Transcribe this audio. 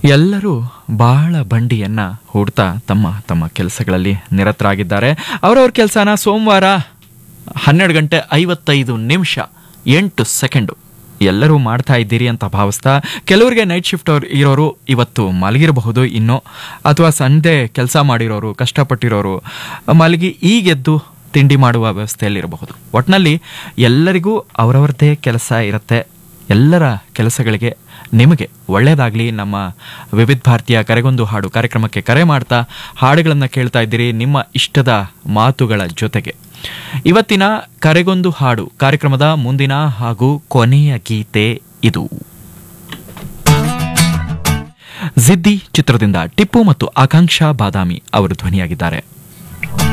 ಎಲ್ಲರೂ ಬಹಳ ಬಂಡಿಯನ್ನ ಹೂಡ್ತಾ ತಮ್ಮ ತಮ್ಮ ಕೆಲಸಗಳಲ್ಲಿ ನಿರತರಾಗಿದ್ದಾರೆ ಅವರವ್ರ ಕೆಲಸನ ಸೋಮವಾರ ಹನ್ನೆರಡು ಗಂಟೆ ಐವತ್ತೈದು ನಿಮಿಷ ಎಂಟು ಸೆಕೆಂಡು ಎಲ್ಲರೂ ಮಾಡ್ತಾ ಇದ್ದೀರಿ ಅಂತ ಭಾವಿಸ್ತಾ ಕೆಲವರಿಗೆ ನೈಟ್ ಶಿಫ್ಟ್ ಅವ್ರು ಇರೋರು ಇವತ್ತು ಮಲಗಿರಬಹುದು ಇನ್ನೂ ಅಥವಾ ಸಂಡೆ ಕೆಲಸ ಮಾಡಿರೋರು ಕಷ್ಟಪಟ್ಟಿರೋರು ಮಲಗಿ ಈಗೆದ್ದು ತಿಂಡಿ ಮಾಡುವ ವ್ಯವಸ್ಥೆಯಲ್ಲಿರಬಹುದು ಒಟ್ಟಿನಲ್ಲಿ ಎಲ್ಲರಿಗೂ ಅವರವರದ್ದೇ ಕೆಲಸ ಇರುತ್ತೆ ಎಲ್ಲರ ಕೆಲಸಗಳಿಗೆ ನಿಮಗೆ ಒಳ್ಳೆಯದಾಗಲಿ ನಮ್ಮ ವಿವಿಧ ಭಾರತೀಯ ಕರೆಗೊಂದು ಹಾಡು ಕಾರ್ಯಕ್ರಮಕ್ಕೆ ಕರೆ ಮಾಡ್ತಾ ಹಾಡುಗಳನ್ನು ಕೇಳ್ತಾ ಇದ್ದೀರಿ ನಿಮ್ಮ ಇಷ್ಟದ ಮಾತುಗಳ ಜೊತೆಗೆ ಇವತ್ತಿನ ಕರೆಗೊಂದು ಹಾಡು ಕಾರ್ಯಕ್ರಮದ ಮುಂದಿನ ಹಾಗೂ ಕೊನೆಯ ಗೀತೆ ಇದು ಜಿದ್ದಿ ಚಿತ್ರದಿಂದ ಟಿಪ್ಪು ಮತ್ತು ಆಕಾಂಕ್ಷಾ ಬಾದಾಮಿ ಅವರು ಧ್ವನಿಯಾಗಿದ್ದಾರೆ